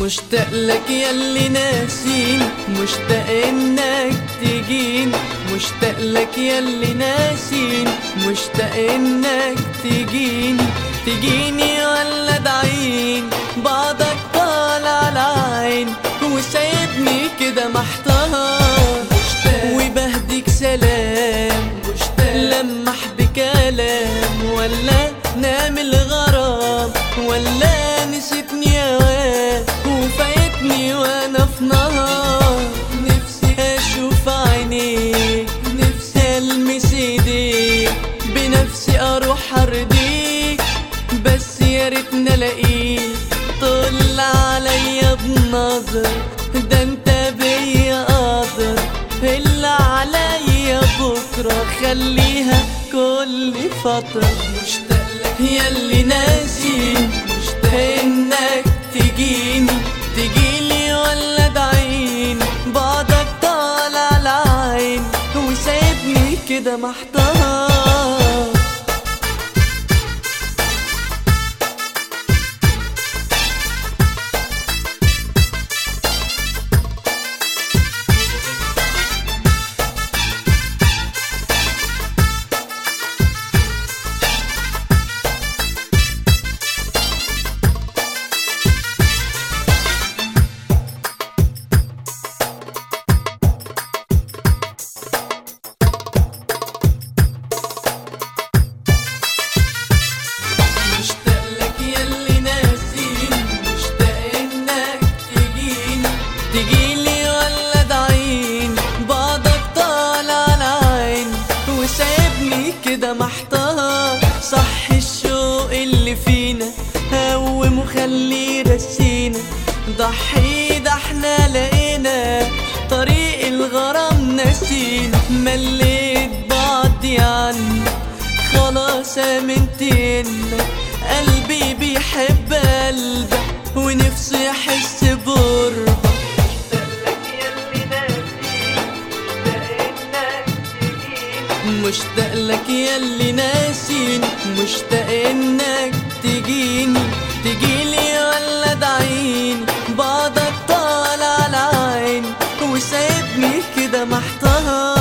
مشتاق لك ياللي ناسين مشتاق انك تجين مشتاق لك ياللي ناسين مشتاق انك تجيني تجيني ولا دعين بعضك طالع العين وسايبني كده محتار وبهديك سلام لمح بكلام ولا نعمل غرام ولا نسيتني اوام وفايتني وانا في نهار نفسي اشوف عينيك نفسي المس ايديك بنفسي اروح ارضيك بس يا ريتني الاقيك طل عليا بنظر ده انت بيا قادر اللي عليا بكرة خليها كل فترة مشتاق لك ياللي ناسي مشتاق انك تجيني تجيلي ولا دعيني بعدك طالع العين وسايبني كده محتار مشتاق لك ياللي ناسين مشتاق انك تجيني تجيلي ولا دعين بعضك طالع العين وسايبني كده محتار صح الشوق اللي فينا هوم وخليه رسينا ضحي ده احنا لقينا طريق الغرام نسينا مليت بعضي عنك خلاص امنت انك قلبي بيحب قلبك ونفسه يحس بقربك مشتاق لك ياللي ناسين مشتاق انك تجيني تجيلي ولا دعيني بعضك طالع العين وسايبني كده محتار